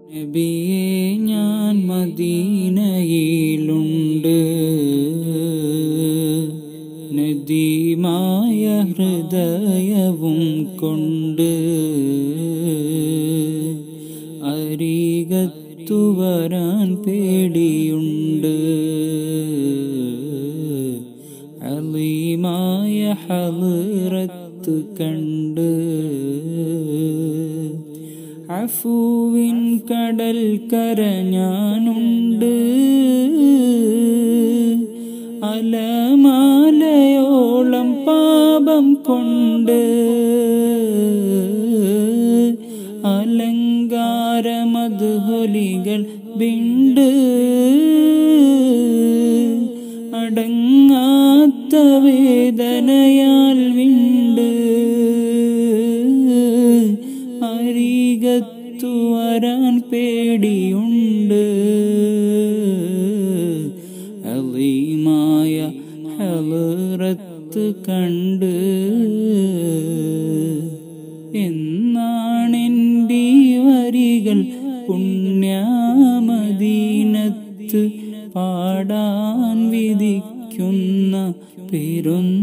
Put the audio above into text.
നബിയെ ഞാൻ മദീനയിലുണ്ട് നദീമായ ഹൃദയവും കൊണ്ട് അരികത്തു വരാൻ പേടിയുണ്ട് അലീമായ ഹലറത്ത് കണ്ട് അഫുവിൻ കടൽ കരഞ്ഞാനുണ്ട് അലമാലയോളം പാപം കൊണ്ട് അലങ്കാരമധുഹൊലികൾ വിണ്ട് അടങ്ങാത്ത വേദനയാൽ വിണ്ട് അരികത്തു വരാൻ പേടിയുണ്ട് അലീമായ ഹലറത്ത് കണ്ട് എന്നാണെൻ്റെ വരികൾ പുണ്യമദീനത്ത് പാടാൻ വിധിക്കുന്ന പെരുന്നാളല്ലേ